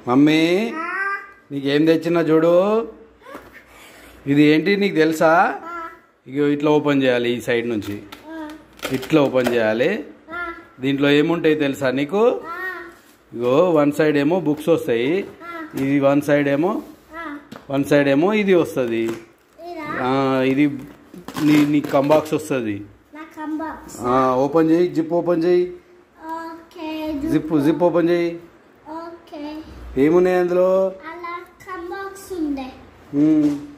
Mummy నీకేం తెచ్చినా చూడు ఇది ఏంటి నీకు తెలుసా ఇగో ఇట్లా ఓపెన్ చేయాలి ఈ సైడ్ నుంచి ఇట్లా ఓపెన్ చేయాలి దీంట్లో ఏముంటాయి తెలుసా నీకు ఇగో వన్ సైడ్ ఏమో బుక్స్ వస్తాయి ఇది వన్ సైడ్ ఏమో వన్ సైడ్ ఏమో ఇది వస్తుంది ఇది నీ నీ కంబాక్స్ వస్తుంది నా కంబాక్స్ ఓపెన్ చేయి జిప్ ఓపెన్ చేయి ఓకే జిప్ జిప్ ఓపెన్ చేయి ఓకే ఏమున్నాయి అందులో అలా కంబాక్స్ ఉండే మ్మ్.